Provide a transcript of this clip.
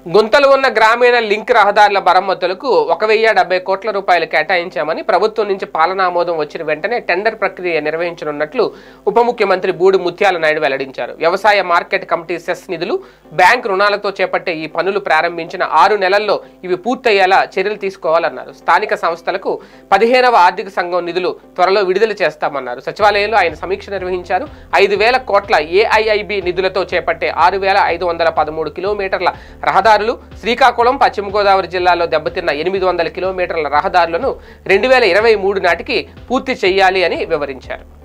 గుంతలు ఉన్న గ్రామీణ లింక్ రహదారుల మరమ్మతులకు ఒక వెయ్యి డెబ్బై కోట్ల రూపాయలు కేటాయించామని ప్రభుత్వం నుంచి పాలనా ఆమోదం వచ్చిన వెంటనే టెండర్ ప్రక్రియ నిర్వహించనున్నట్లు ఉప ముఖ్యమంత్రి బూడి ముత్యాల నాయుడు వెల్లడించారు వ్యవసాయ మార్కెట్ కమిటీ సెస్ నిధులు బ్యాంక్ రుణాలతో చేపట్టే ఈ పనులు ప్రారంభించిన ఆరు నెలల్లో ఇవి పూర్తయ్యేలా చర్యలు తీసుకోవాలన్నారు స్థానిక సంస్థలకు పదిహేనవ ఆర్థిక సంఘం నిధులు త్వరలో విడుదల చేస్తామన్నారు సచివాలయంలో ఆయన సమీక్ష నిర్వహించారు ఐదు వేల కోట్ల ఏఐఐబి నిధులతో చేపట్టే ఆరు వేల ఐదు వందల పదమూడు కిలోమీటర్ల రహదారులు శ్రీకాకుళం పశ్చిమ గోదావరి జిల్లాలో దెబ్బతిన్న ఎనిమిది వందల కిలోమీటర్ల రహదారులను రెండు వేల ఇరవై మూడు నాటికి పూర్తి చేయాలి అని వివరించారు